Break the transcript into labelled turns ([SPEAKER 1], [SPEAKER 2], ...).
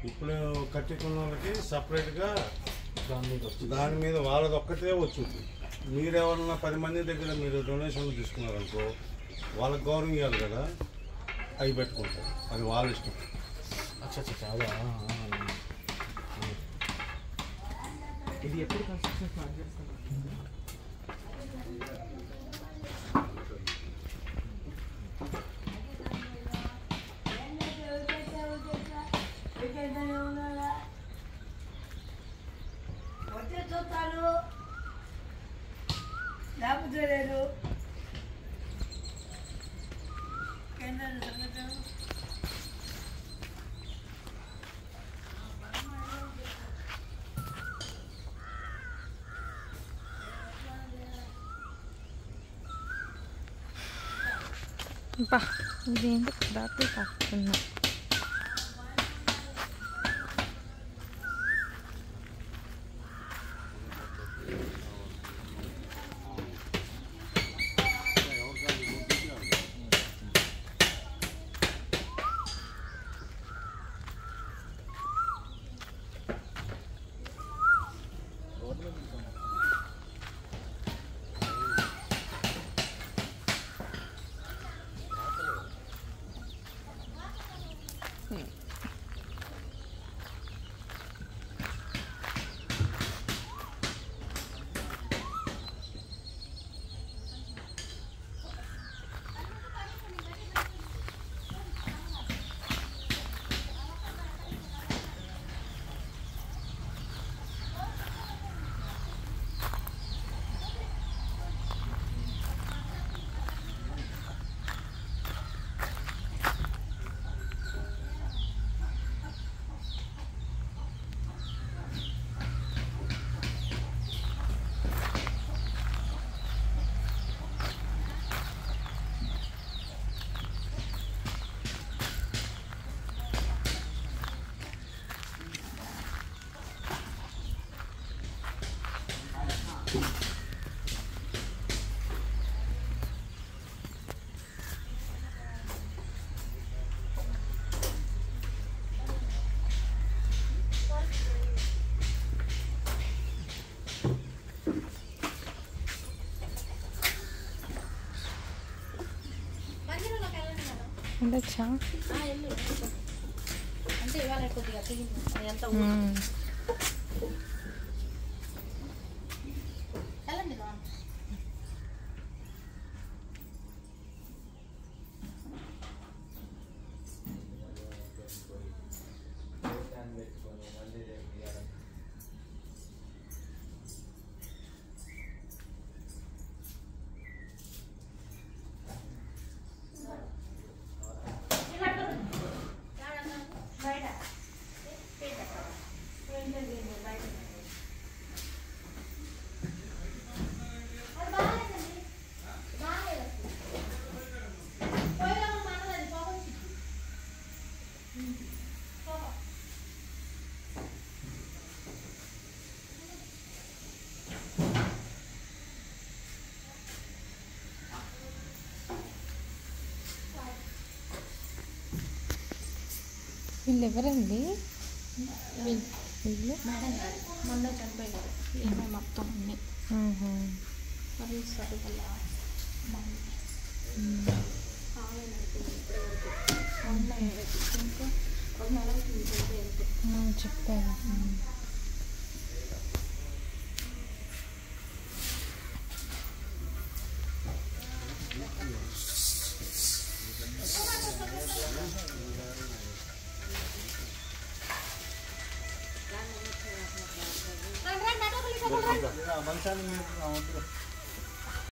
[SPEAKER 1] ఇప్పుడు కట్టుకున్న వాళ్ళకి సపరేట్గా
[SPEAKER 2] దాని మీద వచ్చింది
[SPEAKER 1] దాని మీద వాళ్ళది ఒక్కటే వచ్చింది మీరు ఎవరన్నా పది మంది దగ్గర మీరు డొనేషన్లు తీసుకున్నారనుకో వాళ్ళకి గౌరవం ఇవ్వాలి కదా అవి పెట్టుకుంటారు అది వాళ్ళ ఇష్టం
[SPEAKER 2] అచ్చా అచ్చా చాలా ఇది ఎప్పుడు కన్స్ట్రక్షన్ స్టార్ట్ చేస్తారు
[SPEAKER 3] వచ్చే చూస్తాను లేకపోతే లేదు ఏంటంటే సంగతి
[SPEAKER 4] బా ఇదేంటి బ్యాటరీ కాస్తున్నా
[SPEAKER 5] మందిరంలోకి వెళ్ళండి మేడం
[SPEAKER 4] ఉండొచ్చా
[SPEAKER 5] ఆ, వెళ్ళు అంటే ఇవాళ కొద్దిగా తెగింది ఎంత
[SPEAKER 4] మ్మ్.
[SPEAKER 5] వెళ్ళండి లోన్ బయట బయట అది బాగాలేదండి బాగాలేదు పోయినా మనది పోవచ్చు
[SPEAKER 4] వీళ్ళు ఎవరండి వీళ్ళు
[SPEAKER 5] మేడం గారు మొన్న చనిపోయినారు ఏమో మొత్తం అన్ని
[SPEAKER 4] మ్హూ.
[SPEAKER 5] భరిస్తారు వల్ల ఇంకా ఒక నెల అవుతుంది చనిపోయి వెళ్తే
[SPEAKER 4] మ్మ్, చెప్పారు మ్మ్.
[SPEAKER 5] రండి రండి అటో పిలిచి అటో రండి
[SPEAKER 2] మంచాన్ని మీరు